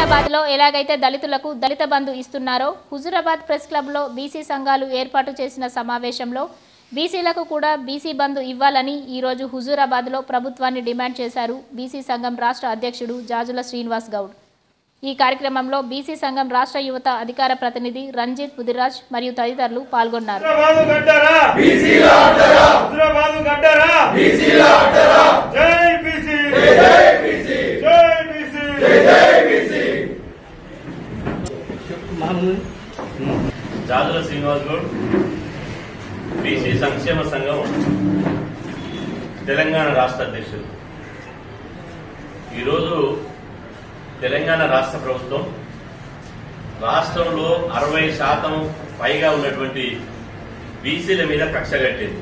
హుజూరాబాద్ లో ఎలాగైతే దళితులకు దళిత బంధు ఇస్తున్నారో హుజూరాబాద్ ప్రెస్ క్లబ్ లో బీసీ సంఘాలు ఏర్పాటు చేసిన సమావేశంలో బీసీలకు కూడా బీసీ బంధు ఇవ్వాలని ఈ రోజు హుజూరాబాద్ లో ప్రభుత్వాన్ని డిమాండ్ చేశారు బీసీ సంఘం రాష్ట్ర అధ్యక్షుడు జాజుల శ్రీనివాస్ గౌడ్ ఈ కార్యక్రమంలో బీసీ సంఘం రాష్ట్ర యువత అధికార ప్రతినిధి రంజిత్ ముదిరాజ్ మరియు తదితరులు పాల్గొన్నారు హైదరాబాదు గడ్డరా హైదరాబాదు గడ్డరా జై బీసీ జై బీసీ జాదుల శ్రీనివాస్ గౌడ్ బీసీ సంక్షేమ సంఘం తెలంగాణ రాష్ట్ర అధ్యక్షుడు ఈరోజు తెలంగాణ రాష్ట్ర ప్రభుత్వం రాష్ట్రంలో అరవై శాతం పైగా ఉన్నటువంటి బీసీల మీద కక్ష కట్టింది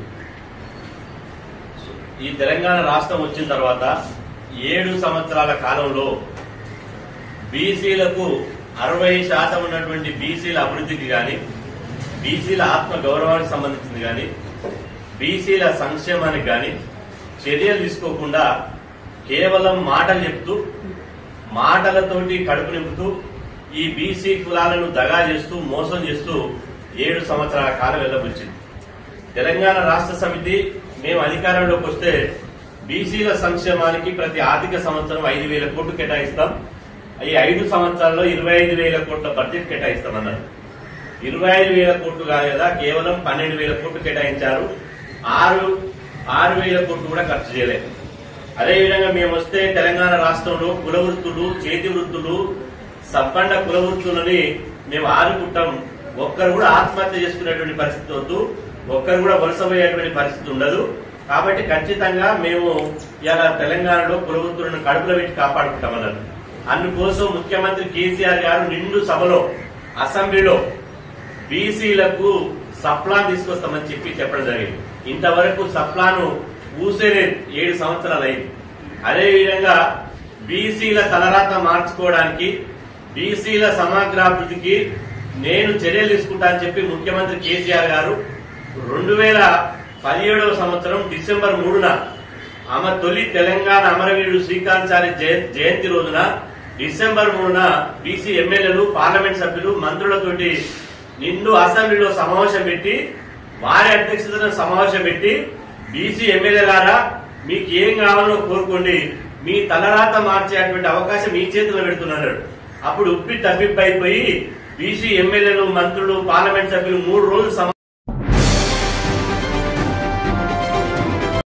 ఈ తెలంగాణ రాష్ట్రం వచ్చిన తర్వాత ఏడు సంవత్సరాల కాలంలో బీసీలకు అరవై శాతం ఉన్నటువంటి బీసీల అభివృద్ధికి గాని బీసీల ఆత్మ గౌరవానికి సంబంధించింది గాని బీసీల సంక్షేమానికి గాని చర్యలు తీసుకోకుండా కేవలం మాటలు చెప్తూ మాటలతోటి కడుపు నింపుతూ ఈ బీసీ కులాలను దగా చేస్తూ మోసం చేస్తూ ఏడు సంవత్సరాల కాలం వెళ్ళబుచ్చింది తెలంగాణ రాష్ట్ర సమితి మేము అధికారంలోకి వస్తే బీసీల సంక్షేమానికి ప్రతి ఆర్థిక సంవత్సరం ఐదు వేల కోట్లు కేటాయిస్తాం ఈ ఐదు సంవత్సరాల్లో ఇరవై ఐదు వేల కోట్ల బడ్జెట్ కేటాయిస్తామన్నారు ఇరవై ఐదు వేల కోట్లు కాదు కదా కేవలం పన్నెండు వేల కోట్లు కేటాయించారు ఆరు ఆరు వేల కోట్లు కూడా ఖర్చు చేయలేదు అదేవిధంగా మేము వస్తే తెలంగాణ రాష్ట్రంలో కుల వృత్తులు చేతి వృత్తులు సంపన్న కుల వృత్తులని మేము ఆదుకుంటాం ఒక్కరు కూడా ఆత్మహత్య చేసుకునేటువంటి పరిస్థితి వద్దు ఒక్కరు కూడా వలసపోయేటువంటి పరిస్థితి ఉండదు కాబట్టి ఖచ్చితంగా మేము ఇలా తెలంగాణలో కుల వృత్తులను కడుపులో పెట్టి కాపాడుకుంటామన్నారు అందుకోసం ముఖ్యమంత్రి కేసీఆర్ గారు నిండు సభలో అసెంబ్లీలో బీసీలకు సప్లాన్ తీసుకొస్తామని చెప్పి చెప్పడం జరిగింది ఇంతవరకు సప్లాను ఊసేలేదు ఏడు సంవత్సరాలు అయింది అదేవిధంగా బీసీల తలరాత మార్చుకోవడానికి బీసీల సమగ్రాభివృద్ధికి నేను చర్యలు తీసుకుంటా అని చెప్పి ముఖ్యమంత్రి కేసీఆర్ గారు రెండు వేల పదిహేడవ సంవత్సరం డిసెంబర్ మూడున ఆమె తొలి తెలంగాణ అమరవీరుడు శ్రీకాంత్ జయంతి రోజున డిసెంబర్ మూడున బీసీ ఎమ్మెల్యేలు పార్లమెంట్ సభ్యులు మంత్రులతోటి నిండు అసెంబ్లీలో సమావేశం పెట్టి వారి అధ్యక్షతన సమావేశం పెట్టి బీసీ ఎమ్మెల్యేలారా మీకు ఏం కావాలో కోరుకోండి మీ తలరాత మార్చేటువంటి అవకాశం మీ చేతిలో పెడుతున్నాడు అప్పుడు ఉప్పి తప్పిపోయి బీసీ ఎమ్మెల్యేలు మంత్రులు పార్లమెంట్ సభ్యులు మూడు రోజులు సమా-